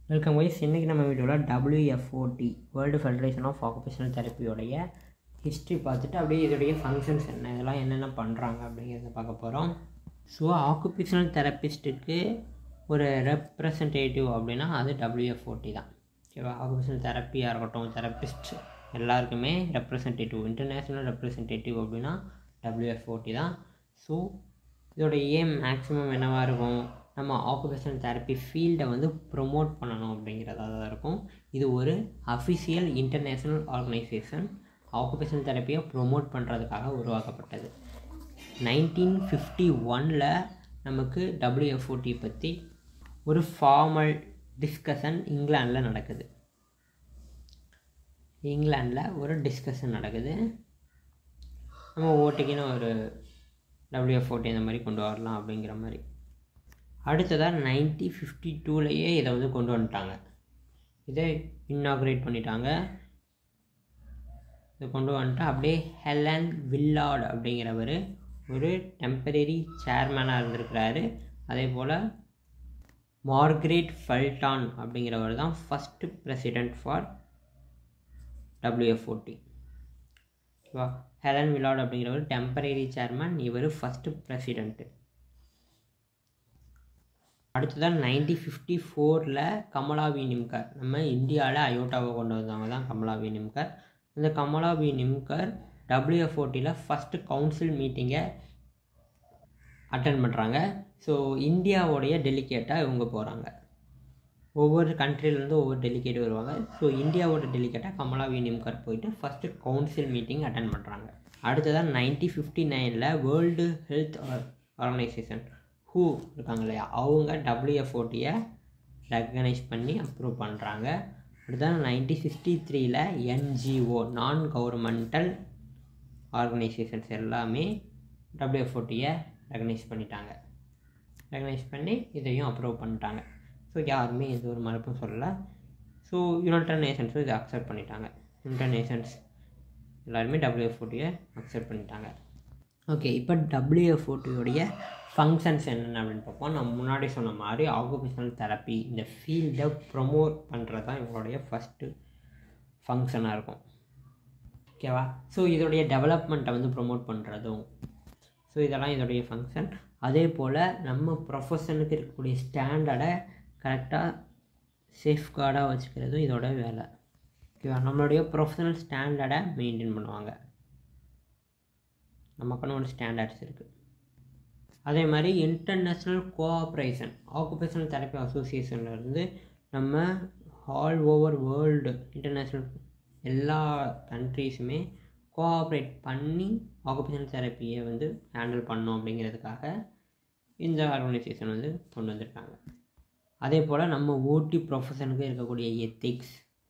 welcome wise இன்றைக்கி நம்ம வீடியோவில் டபிள்யூஎஃப்ஓடி world federation of occupational தெரப்பியோடைய history பார்த்துட்டு அப்படியே இதோடைய ஃபங்க்ஷன்ஸ் என்ன இதெல்லாம் என்னென்ன பண்ணுறாங்க அப்படிங்கிறத பார்க்க போகிறோம் ஸோ ஆக்குபேஷனல் தெரப்பிஸ்ட்டுக்கு ஒரு ரெப்ரசன்டேட்டிவ் அப்படின்னா அது டபிள்யூஎஃப்ஓடி தான் ஓகேவா ஆக்குபேஷனல் தெரப்பியாக இருக்கட்டும் தெரப்பிஸ்ட் எல்லாருக்குமே ரெப்ரசன்டேட்டிவ் இன்டர்நேஷ்னல் ரெப்ரசன்டேட்டிவ் அப்படின்னா டபிள்யூஎஃப்ஓடி தான் ஸோ இதோட ஏம் மேக்ஸிமம் என்னவாக இருக்கும் நம்ம ஆக்குபேஷனல் தெரப்பி ஃபீல்டை வந்து ப்ரொமோட் பண்ணணும் அப்படிங்கிறதா தான் இருக்கும் இது ஒரு official international organisation occupational தெரப்பியை promote பண்ணுறதுக்காக உருவாக்கப்பட்டது நைன்டீன் ஃபிஃப்டி ஒனில் நமக்கு டபிள்யூஎஃப்ஓடி பற்றி ஒரு ஃபார்மல் டிஸ்கஷன் இங்கிலாண்டில் நடக்குது இங்கிலாண்டில் ஒரு டிஸ்கஷன் நடக்குது நம்ம ஓட்டுக்குன்னு ஒரு டபிள்யூஎஃப்ஓடி இந்த மாதிரி கொண்டு வரலாம் அப்படிங்கிற மாதிரி அடுத்ததாக நைன்டி ஃபிஃப்டி டூலையே இதை வந்து கொண்டு வந்துட்டாங்க இதை இன்னாக்ரேட் பண்ணிட்டாங்க இதை கொண்டு வந்துட்டு அப்படியே ஹெலன் வில்லார்ட் அப்படிங்கிறவர் ஒரு டெம்பரரி சேர்மேனாக இருந்திருக்கிறாரு அதே போல் மார்க்ரெட் ஃபெல்டான் அப்படிங்கிறவர் தான் ஃபஸ்ட்டு பிரசிடெண்ட் ஃபார் டபிள்யூஎஃப்ஓடி ஓகேவா ஹெலன் வில்லார்ட் அப்படிங்கிறவர் டெம்பரரி சேர்மேன் இவர் ஃபஸ்ட்டு பிரசிடெண்ட்டு அடுத்ததான் நைன்டி ஃபிஃப்டி ஃபோரில் கமலா வி நிம்கர் நம்ம இந்தியாவில் அயோட்டாவை கொண்டு வந்தவங்க தான் கமலா வி நிம்கர் இந்த கமலா வி நிம்கர் டபிள்யூஎஃப்ஓடியில் ஃபஸ்ட்டு கவுன்சில் மீட்டிங்கை அட்டன் பண்ணுறாங்க ஸோ இந்தியாவுடைய டெலிகேட்டாக இவங்க போகிறாங்க ஒவ்வொரு கண்ட்ரிலேருந்து ஒவ்வொரு டெலிகேட் வருவாங்க ஸோ இந்தியாவோட டெலிகேட்டாக கமலா வி நிம்கர் போயிட்டு ஃபஸ்ட்டு கவுன்சில் மீட்டிங் அட்டன் பண்ணுறாங்க அடுத்ததான் நைன்டீன் ஃபிஃப்டி நைனில் வேர்ல்டு ஹெல்த் ஆர்கனைசேஷன் ஹூ இருக்காங்க இல்லையா அவங்க டபிள்யூஎஃப்ஓடியை ரெக்கனைஸ் பண்ணி அப்ரூவ் பண்ணுறாங்க அடுத்ததான் நைன்டீன் சிக்ஸ்டி த்ரீல என்ஜிஓ நான் கவர்மெண்டல் ஆர்கனைசேஷன்ஸ் எல்லாமே டபிள்யூஎஃப்ஓடியை ரெக்கனைஸ் பண்ணிட்டாங்க ரெக்கனைஸ் பண்ணி இதையும் அப்ரூவ் பண்ணிட்டாங்க ஸோ யாருமே எந்த ஒரு மறுப்பும் சொல்லலை ஸோ யுனைடட் நேஷன்ஸும் இதை அக்செப்ட் பண்ணிட்டாங்க யுனைடட் நேஷன்ஸ் எல்லாருமே டபிள்யூஎஃப்ஓடியை அக்செப்ட் பண்ணிட்டாங்க ஓகே இப்போ டபிள்யூஎஃப்ஓடியோடைய ஃபங்க்ஷன்ஸ் என்னென்ன அப்படின்னு பார்ப்போம் நம்ம முன்னாடி சொன்ன மாதிரி ஆக்குபேஷனல் தெரப்பி இந்த ஃபீல்டை ப்ரொமோட் பண்ணுறது தான் இவங்களுடைய ஃபஸ்ட்டு ஃபங்க்ஷனாக இருக்கும் ஓகேவா ஸோ இதோடைய டெவலப்மெண்ட்டை வந்து ப்ரொமோட் பண்ணுறதும் ஸோ இதெல்லாம் இதோடைய ஃபங்க்ஷன் அதே போல் நம்ம ப்ரொஃபஷனுக்கு இருக்கக்கூடிய ஸ்டாண்டர்டை கரெக்டாக சேஃப்கார்டாக வச்சுக்கிறதும் இதோட வேலை ஓகேவா நம்மளுடைய ப்ரொஃபஷனல் ஸ்டாண்டர்டை மெயின்டைன் பண்ணுவாங்க நமக்குன்னு ஒரு ஸ்டாண்டர்ட்ஸ் இருக்குது அதே மாதிரி இன்டர்நேஷ்னல் கோஆப்ரேஷன் ஆக்குபேஷனல் தெரப்பி அசோசியேஷன்லேருந்து நம்ம ஆல் ஓவர் வேர்ல்டு இன்டர்நேஷ்னல் எல்லா கண்ட்ரீஸுமே கோஆப்ரேட் பண்ணி ஆக்குபேஷனல் தெரப்பியை வந்து ஹேண்டில் பண்ணோம் அப்படிங்கிறதுக்காக இந்த ஆர்கனைசேஷன் வந்து கொண்டு வந்திருக்காங்க அதே போல் நம்ம ஓடி ப்ரொஃபஷனுக்கு இருக்கக்கூடிய எத்திக்ஸ்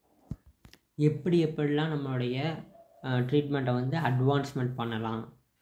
எப்படி எப்படிலாம் நம்மளுடைய ட்ரீட்மெண்ட்டை வந்து அட்வான்ஸ்மெண்ட் பண்ணலாம்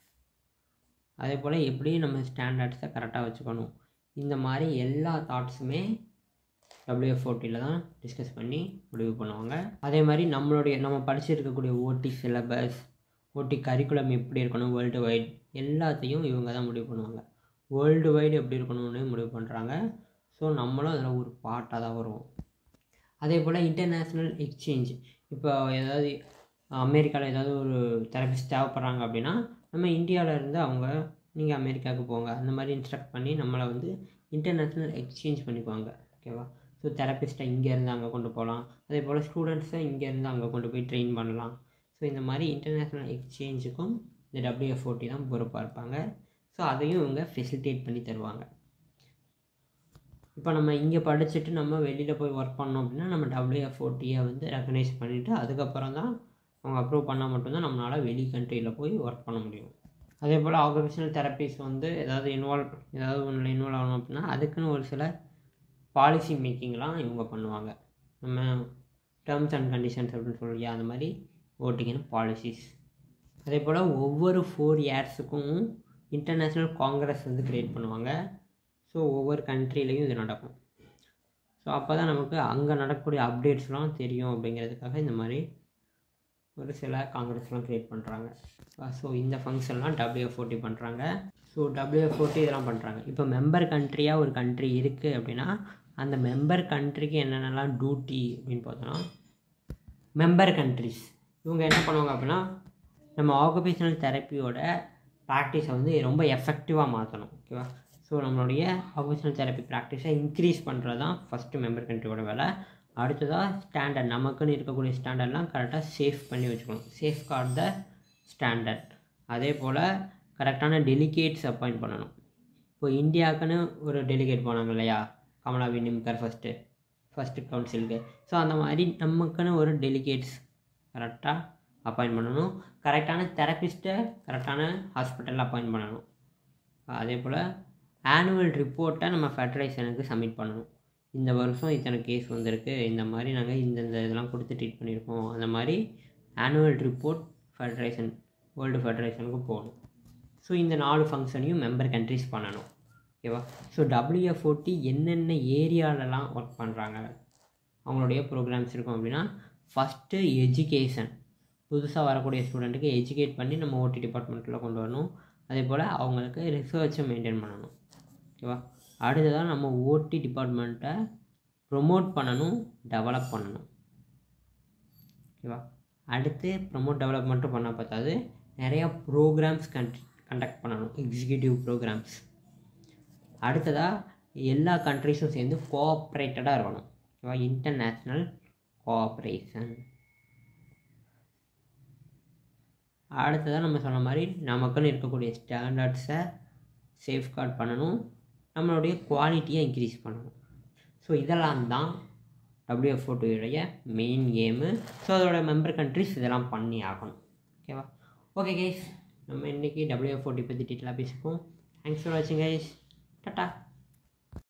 அதே போல் எப்படி நம்ம ஸ்டாண்டர்ட்ஸை கரெக்டாக வச்சுக்கணும் இந்த மாதிரி எல்லா தாட்ஸுமே டபிள்யூஎஃப்ஓடியில் தான் டிஸ்கஸ் பண்ணி முடிவு பண்ணுவாங்க அதே மாதிரி நம்மளுடைய நம்ம படிச்சிருக்கக்கூடிய ஓடி சிலபஸ் ஓடி கரிக்குலம் எப்படி இருக்கணும் வேர்ல்டு வைட் எல்லாத்தையும் இவங்க தான் முடிவு பண்ணுவாங்க வேர்ல்டு வைடு எப்படி இருக்கணும்னு முடிவு பண்ணுறாங்க ஸோ நம்மளும் அதில் ஒரு பார்ட்டாக தான் வருவோம் அதே போல் இன்டர்நேஷ்னல் எக்ஸ்சேஞ்ச் இப்போ ஏதாவது அமெரிக்காவில் ஏதாவது ஒரு தெரபிஸ்ட் தேவைப்படுறாங்க அப்படின்னா நம்ம இந்தியாவில் இருந்து அவங்க நீங்கள் அமெரிக்காவுக்கு போங்க அந்த மாதிரி இன்ஸ்ட்ரக்ட் பண்ணி நம்மளை வந்து இன்டர்நேஷ்னல் எக்ஸ்சேஞ்ச் பண்ணிக்குவாங்க ஓகேவா ஸோ தெரப்பிஸ்ட்டை இங்கேருந்து அங்கே கொண்டு போகலாம் அதே போல் ஸ்டூடெண்ட்ஸை இங்கேருந்து அங்கே கொண்டு போய் ட்ரெயின் பண்ணலாம் ஸோ இந்த மாதிரி இன்டர்நேஷ்னல் எக்ஸ்சேஞ்சுக்கும் இந்த டபிள்யூஎஃப்ஓடி தான் பொறுப்பாக இருப்பாங்க ஸோ அதையும் இவங்க ஃபெசிலிட்டேட் பண்ணி தருவாங்க இப்போ நம்ம இங்கே படிச்சுட்டு நம்ம வெளியில் போய் ஒர்க் பண்ணோம் அப்படின்னா நம்ம டபிள்யூஎஃப்ஓடியை வந்து ரெக்கனைஸ் பண்ணிவிட்டு அதுக்கப்புறம் தான் அவங்க அப்ரூவ் பண்ணால் மட்டும்தான் நம்மளால் வெளி கண்ட்ரியில் போய் ஒர்க் பண்ண முடியும் அதே போல் ஆக்குபேஷனல் தெரப்பிஸ் வந்து ஏதாவது இன்வால்வ் ஏதாவது ஒன்றில் இன்வால்வ் ஆகணும் அப்படின்னா அதுக்குன்னு ஒரு சில பாலிசி மேக்கிங்லாம் இவங்க பண்ணுவாங்க நம்ம டேர்ம்ஸ் அண்ட் கண்டிஷன்ஸ் அப்படின்னு சொல்லியா அந்த மாதிரி ஓட்டிங்கன்னு பாலிசிஸ் அதே போல் ஒவ்வொரு ஃபோர் இயர்ஸுக்கும் இன்டர்நேஷ்னல் காங்கிரஸ் வந்து க்ரியேட் பண்ணுவாங்க ஸோ ஒவ்வொரு கண்ட்ரிலையும் இது நடக்கும் ஸோ அப்போ தான் நமக்கு அங்கே நடக்கக்கூடிய அப்டேட்ஸ்லாம் தெரியும் அப்படிங்கிறதுக்காக இந்த மாதிரி ஒரு சில காங்கிரஸ்லாம் க்ரியேட் பண்ணுறாங்க ஸோ இந்த ஃபங்க்ஷன்லாம் டபிள்யூஎஃப்ஓடி பண்ணுறாங்க ஸோ டபிள்யூஎஃப்ஓடி இதெல்லாம் பண்ணுறாங்க இப்போ மெம்பர் கண்ட்ரியாக ஒரு கண்ட்ரி இருக்குது அப்படின்னா அந்த மெம்பர் கண்ட்ரிக்கு என்னென்னலாம் டியூட்டி அப்படின்னு பார்த்தோன்னா மெம்பர் கண்ட்ரிஸ் இவங்க என்ன பண்ணுவாங்க அப்படின்னா நம்ம ஆக்குபேஷனல் தெரப்பியோட ப்ராக்டிஸை வந்து ரொம்ப எஃபெக்டிவாக மாற்றணும் ஓகேவா ஸோ நம்மளுடைய ஆக்குபேஷனல் தெரப்பி ப்ராக்டிஸை இன்க்ரீஸ் பண்ணுறது தான் ஃபஸ்ட்டு மெம்பர் கண்ட்ரியோட வேலை அடுத்ததாக ஸ்டாண்டர்ட் நமக்குன்னு இருக்கக்கூடிய ஸ்டாண்டர்ட்லாம் கரெக்டாக சேஃப் பண்ணி வச்சுக்கணும் சேஃப் கார்ட் த ஸ்டாண்டர்ட் அதே போல் கரெக்டான டெலிகேட்ஸ் அப்பாயிண்ட் பண்ணணும் இப்போ இந்தியாவுக்குன்னு ஒரு டெலிகேட் போனாங்க இல்லையா கமலா வினிம்கர் ஃபஸ்ட்டு ஃபஸ்ட்டு கவுன்சிலுக்கு ஸோ அந்த மாதிரி நமக்குன்னு ஒரு டெலிகேட்ஸ் கரெக்டாக அப்பாயிண்ட் பண்ணணும் கரெக்டான தெரப்பிஸ்ட்டை கரெக்டான ஹாஸ்பிட்டலில் அப்பாயிண்ட் பண்ணணும் அதே போல் ஆனுவல் ரிப்போர்ட்டை நம்ம ஃபெடரேஷனுக்கு சப்மிட் பண்ணணும் இந்த வருஷம் இத்தனை கேஸ் வந்திருக்கு இந்த மாதிரி நாங்கள் இந்தந்த இதெல்லாம் கொடுத்து ட்ரீட் பண்ணியிருக்கோம் அந்த மாதிரி ஆனுவல் ரிப்போர்ட் ஃபெடரேஷன் வேர்ல்டு ஃபெடரேஷனுக்கு போகணும் ஸோ இந்த நாலு ஃபங்க்ஷனையும் மெம்பர் கண்ட்ரிஸ் பண்ணணும் ஓகேவா ஸோ டபிள்யூஎஃப்ஓடி என்னென்ன ஏரியாலலாம் ஒர்க் பண்ணுறாங்க அவங்களுடைய ப்ரோக்ராம்ஸ் இருக்கும் அப்படின்னா ஃபஸ்ட்டு எஜுகேஷன் புதுசாக வரக்கூடிய ஸ்டூடெண்ட்டுக்கு எஜுகேட் பண்ணி நம்ம ஓடி டிபார்ட்மெண்ட்டில் கொண்டு வரணும் அதே போல் அவங்களுக்கு ரிசர்ச்சை மெயின்டைன் பண்ணணும் ஓகேவா அடுத்ததாக நம்ம ஓடி டிபார்ட்மெண்ட்டை ப்ரொமோட் பண்ணணும் டெவலப் பண்ணணும் ஓகேவா அடுத்து ப்ரொமோட் டெவலப் மட்டும் பண்ணால் பார்த்தாது நிறையா ப்ரோக்ராம்ஸ் கண்ட் கண்டக்ட் பண்ணணும் எக்ஸிக்யூட்டிவ் ப்ரோக்ராம்ஸ் அடுத்ததாக எல்லா கண்ட்ரிஸும் சேர்ந்து கோஆப்ரேட்டடாக இருக்கணும் ஓகேவா இன்டர்நேஷ்னல் கோஆப்ரேஷன் அடுத்ததாக நம்ம சொன்ன மாதிரி நமக்குன்னு இருக்கக்கூடிய ஸ்டாண்டர்ட்ஸை சேஃப்கார்ட் பண்ணணும் நம்மளுடைய குவாலிட்டியை இன்க்ரீஸ் பண்ணணும் ஸோ இதெல்லாம் தான் டபிள்யூஎஃப்ஓடைய மெயின் கேமு ஸோ அதோட மெம்பர் கண்ட்ரிஸ் இதெல்லாம் பண்ணி ஆகணும் ஓகேவா ஓகே கைஸ் நம்ம இன்றைக்கி டபிள்யூஎஃப்ஓடி பற்றி டீட்டெயிலாக பேசிப்போம் தேங்க்ஸ் ஃபார் வாட்சிங் கைஸ் டாட்டா